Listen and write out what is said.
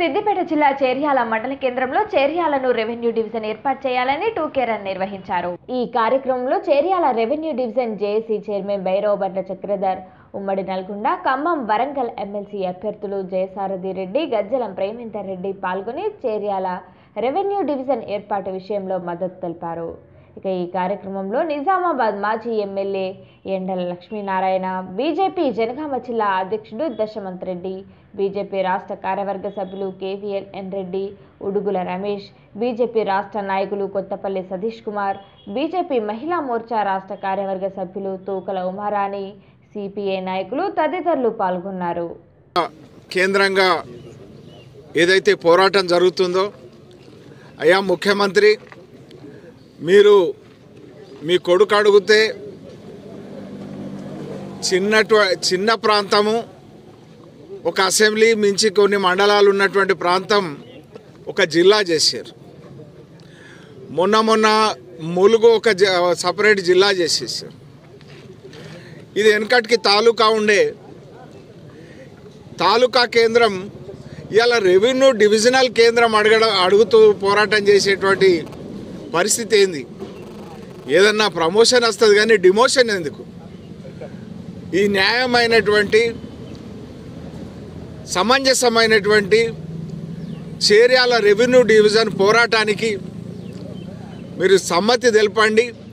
సిద్దిపేట జిల్లా చేర్యాల మండల కేంద్రంలో చేర్యాలను రెవెన్యూ డివిజన్ ఏర్పాటు చేయాలని టూకే రన్ నిర్వహించారు ఈ కార్యక్రమంలో Cheryal revenue division JAC chairman Bhairava Bandla Chakradhar ఉమ్మడి నల్గొండ ఖమ్మం వరంగల్ ఎమ్మెల్సీ అభ్యర్థులు జయసారథి రెడ్డి గజ్జలం ప్రేమేందర్ రెడ్డి పాల్గొని చేర్యాల రెవెన్యూ డివిజన్ ఏర్పాటు విషయంలో మద్దతు తెలిపారు ఇక ఈ కార్యక్రమంలో నిజామాబాద్ మాజీ ఎమ్మెల్యే ఎండల లక్ష్మీనారాయణ బీజేపీ జనగామ జిల్లా అధ్యక్షుడు దశమంత్ రెడ్డి బీజేపీ రాష్ట్ర కార్యవర్గ సభ్యులు KVL N Reddy Udugula Ramesh BJP రాష్ట్ర నాయకులు కొత్తపల్లి సతీష్ కుమార్ బీజేపీ మహిళా మోర్చా రాష్ట్ర కార్యవర్గ సభ్యులు తూకల ఉమారాణి సిపిఐ నాయకులు తదితరులు పాల్గొన్నారు కేంద్రంగా ఏదైతే పోరాటం జరుగుతుందో అయ్యా ముఖ్యమంత్రి మీరు మీ కొడుకు అడిగితే చిన్నటు చిన్న ప్రాంతము ఒక అసెంబ్లీ మించి కొన్ని మండలాలు ఉన్నటువంటి ప్రాంతం ఒక జిల్లా చేశారు మొన్న మొన్న ములుగు ఒక జ- సపరేట్ జిల్లా చేసేసారు ఇది వెనకటికి తాలూకా ఉండే తాలూకా కేంద్రం ఇవాళ రెవెన్యూ డివిజనల్ కేంద్రం అడగడం అడుగుతూ పోరాటం చేసేటువంటి పరిస్థితి ఏంది ఏదన్నా ప్రమోషన్ వస్తుంది కానీ డిమోషన్ ఎందుకు ఈ న్యాయమైనటువంటి సమంజసమైనటువంటి చేర్యాల రెవెన్యూ డివిజన్ పోరాటానికి మీరు సమ్మతి తెలపండి